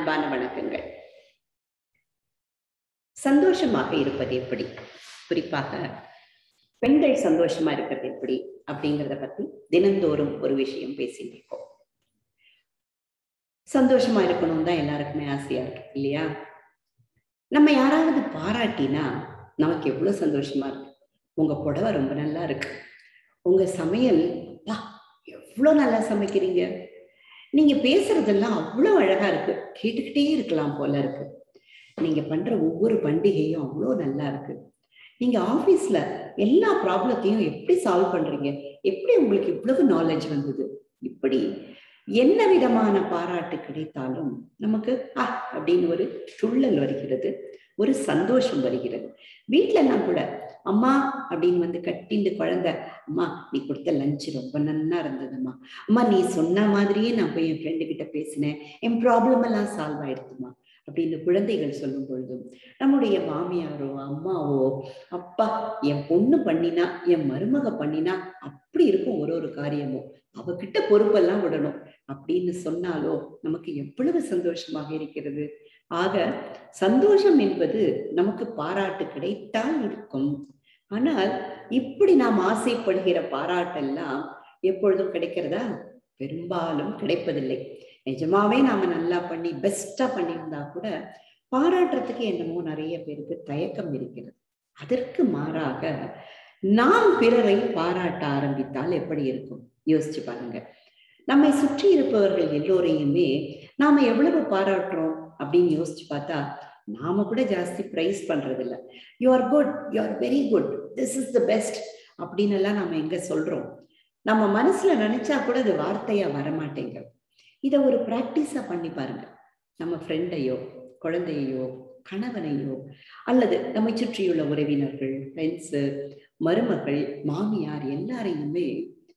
அன்பான வணக்கங்கள் சந்தோஷமாக இருப்பது எப்படி குறிப்பாக பெண்கள் சந்தோஷமா இருக்கிறது எப்படி அப்படிங்கிறத பத்தி தினந்தோறும் ஒரு விஷயம் பேசிட்டு இருக்கோம் சந்தோஷமா இருக்கணும் தான் எல்லாருக்குமே ஆசையா இருக்கு இல்லையா நம்ம யாராவது பாராட்டினா நமக்கு எவ்வளவு சந்தோஷமா இருக்கு உங்க புடவை ரொம்ப நல்லா இருக்கு உங்க சமையல் வா எவ்வளவு நல்லா சமைக்கிறீங்க நீங்க பேசுறதெல்லாம் அவ்வளவு அழகா இருக்கு கேட்டுக்கிட்டே இருக்கலாம் போல இருக்கு நீங்க பண்ற ஒவ்வொரு பண்டிகையும் அவ்வளோ நல்லா இருக்கு நீங்க ஆபீஸ்ல எல்லா ப்ராப்ளத்தையும் எப்படி சால்வ் பண்றீங்க எப்படி உங்களுக்கு இவ்வளவு நாலேஜ் வந்தது இப்படி என்ன விதமான பாராட்டு கிடைத்தாலும் நமக்கு ஆ அப்படின்னு ஒரு துள்ளல் வருகிறது ஒரு சந்தோஷம் வருகிறது வீட்டுல எல்லாம் கூட அம்மா அப்படின்னு வந்து கட்டிண்டு குழந்தை அம்மா நீ கொடுத்த லஞ்ச் ரொம்ப நன்னா இருந்ததும்மா அம்மா நீ சொன்ன மாதிரியே நான் போய் என் ஃப்ரெண்டு கிட்ட பேசினேன் என் ப்ராப்ளம் எல்லாம் சால்வ் ஆயிடுதுமா அப்படின்னு குழந்தைகள் சொல்லும் பொழுதும் நம்முடைய மாமியாரோ அம்மாவோ அப்பா என் பொண்ணு பண்ணினா என் மருமக பண்ணினா அப்படி இருக்கும் ஒரு ஒரு காரியமும் அவகிட்ட பொறுப்பெல்லாம் விடணும் அப்படின்னு சொன்னாலோ நமக்கு எவ்வளவு சந்தோஷமாக இருக்கிறது ஆக சந்தோஷம் என்பது நமக்கு பாராட்டு கிடைத்தால் இருக்கும் ஆனால் இப்படி நாம் ஆசைப்படுகிற பாராட்டெல்லாம் எப்பொழுதும் கிடைக்கிறதா பெரும்பாலும் கிடைப்பதில்லை நிஜமாவே நாம நல்லா பண்ணி பெஸ்டா பண்ணியிருந்தா கூட பாராட்டுறதுக்கு என்னமோ நிறைய பேருக்கு தயக்கம் இருக்கிறது அதற்கு மாறாக நாம் பிறரை பாராட்ட ஆரம்பித்தால் எப்படி இருக்கும் யோசிச்சு பாருங்க நம்மை சுற்றி இருப்பவர்கள் எல்லோரையுமே நாம எவ்வளவு பாராட்டுறோம் அப்படின்னு யோசிச்சு பார்த்தா நாம கூட ஜாஸ்தி பிரைஸ் பண்றது இல்ல you are good you are very good this is the best அப்படின்னு எல்லாம் நம்ம எங்க சொல்றோம் நம்ம மனசுல நினைச்சா கூட அது வார்த்தையா வரமாட்டேங்கிறது இதை ஒரு பிராக்டிஸா பண்ணி பாருங்க நம்ம ஃப்ரெண்டையோ குழந்தையோ கணவனையோ அல்லது நம்மை சுற்றியுள்ள உறவினர்கள் ஃப்ரெண்ட்ஸு மருமகள் மாமியார் எல்லாரையுமே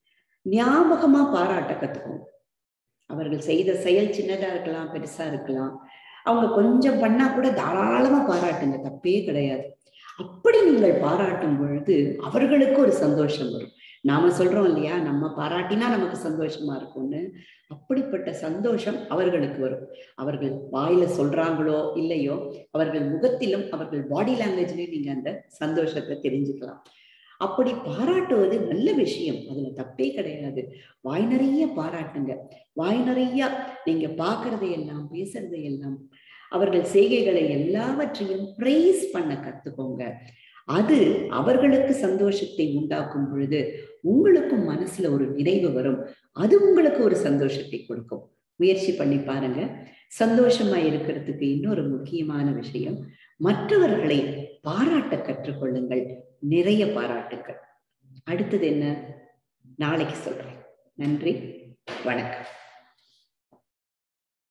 ஞாபகமா பாராட்ட கத்துக்கணும் அவர்கள் செய்த செயல் சின்னதா இருக்கலாம் பெருசா இருக்கலாம் அவங்க கொஞ்சம் பண்ணா கூட தாராளமா பாராட்டுங்க தப்பே கிடையாது அப்படி நீங்கள் பாராட்டும் பொழுது அவர்களுக்கு ஒரு சந்தோஷம் வரும் நாம சொல்றோம் இல்லையா நம்ம பாராட்டினா நமக்கு சந்தோஷமா இருக்கும்னு அப்படிப்பட்ட சந்தோஷம் அவர்களுக்கு வரும் அவர்கள் வாயில சொல்றாங்களோ இல்லையோ அவர்கள் முகத்திலும் அவர்கள் பாடி லாங்குவேஜ்லயும் நீங்க அந்த சந்தோஷத்தை தெரிஞ்சுக்கலாம் அப்படி பாராட்டுவது நல்ல விஷயம் அதுல தப்பே கிடையாது வாய் நிறைய பாராட்டுங்க வாய் நிறைய நீங்க பாக்குறதையெல்லாம் பேசுறதையெல்லாம் அவர்கள் செய்கைகளை எல்லாவற்றையும் பிரைஸ் பண்ண கத்துக்கோங்க அது அவர்களுக்கு சந்தோஷத்தை உண்டாக்கும் பொழுது உங்களுக்கும் மனசுல ஒரு நிறைவு வரும் அது உங்களுக்கு ஒரு சந்தோஷத்தை கொடுக்கும் முயற்சி பண்ணி பாருங்க சந்தோஷமா இருக்கிறதுக்கு இன்னொரு முக்கியமான விஷயம் மற்றவர்களை பாராட்ட கற்றுக்கொள்ளுங்கள் நிறைய பாராட்டுங்கள் அடுத்தது என்ன நாளைக்கு சொல்றேன் நன்றி வணக்கம்